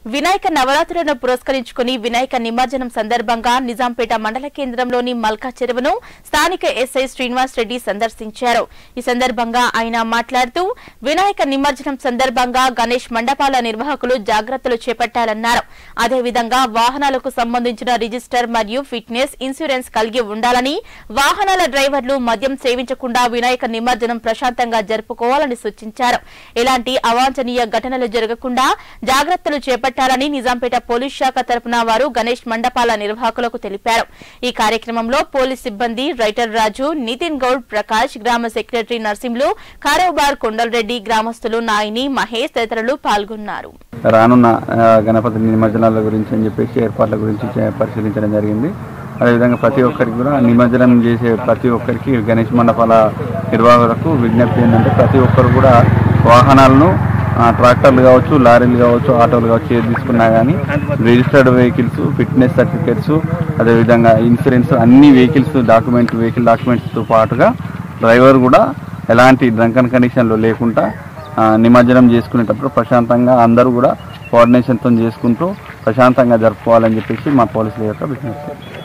వినాయక నవరాత్రులను పురస్కరించుకుని వినాయక నిమజ్జనం సందర్భంగా నిజాంపేట మండల కేంద్రంలోని మల్కా చెరువును స్థానిక ఎస్ఐ శ్రీనివాస్ రెడ్డి సందర్శించారు ఈ సందర్భంగా ఆయన మాట్లాడుతూ వినాయక నిమజ్జనం సందర్భంగా గణేష్ మండపాల నిర్వాహకులు జాగ్రత్తలు చేపట్టాలన్నారు అదేవిధంగా వాహనాలకు సంబంధించిన రిజిస్టర్ మరియు ఫిట్నెస్ ఇన్సూరెన్స్ కలిగి ఉండాలని వాహనాల డ్రైవర్లు మద్యం సేవించకుండా వినాయక నిమజ్జనం ప్రశాంతంగా జరుపుకోవాలని సూచించారు ఎలాంటి అవాంఛనీయ ఘటనలు జరగకుండా జాగ్రత్తలు చేపట్టాలని నిజాంపేట పోలీస్ శాఖ తరపున వారు గణేష్ మండపాల నిర్వాహకులకు తెలిపారు ఈ కార్యక్రమంలో పోలీస్ సిబ్బంది రైటర్ రాజు నితిన్ గౌడ్ ప్రకాష్ గ్రామ సెక్రటరీ నర్సింహులు కారోబార్ కొండలరెడ్డి గ్రామస్తులు నాయిని మహేష్ తదితరులు పాల్గొన్నారు రానున్న ఆ, గణపతి నిమజ్జనాల గురించి అని చెప్పేసి ఏర్పాట్ల గురించి చే- పరిశీలించడం జరిగింది అదేవిధంగా ప్రతి ఒక్కరికి కూడా నిమజ్జనం చేసే ప్రతి ఒక్కరికి గణేష్ మండపాల నిర్వాహకులకు విజ్ఞప్తి ఏంటంటే ప్రతి ఒక్కరు కూడా వాహనాలను ఆ, ట్రాక్టర్లు కావచ్చు లారీలు కావచ్చు ఆటోలు కావచ్చు ఏది తీసుకున్నా కానీ రిజిస్టర్డ్ వెహికల్స్ ఫిట్నెస్ సర్టిఫికేట్స్ అదేవిధంగా ఇన్సూరెన్స్ అన్ని వెహికల్స్ డాక్యుమెంట్ వెహికల్ డాక్యుమెంట్స్తో పాటుగా డ్రైవర్ కూడా ఎలాంటి డ్రంకన్ కండిషన్లో లేకుండా ఆ, నిమజ్జనం చేసుకునేటప్పుడు ప్రశాంతంగా అందరూ కూడా కోఆర్డినేషన్తో చేసుకుంటూ ప్రశాంతంగా జరుపుకోవాలని చెప్పేసి మా పోలీసుల యొక్క విజ్ఞప్తి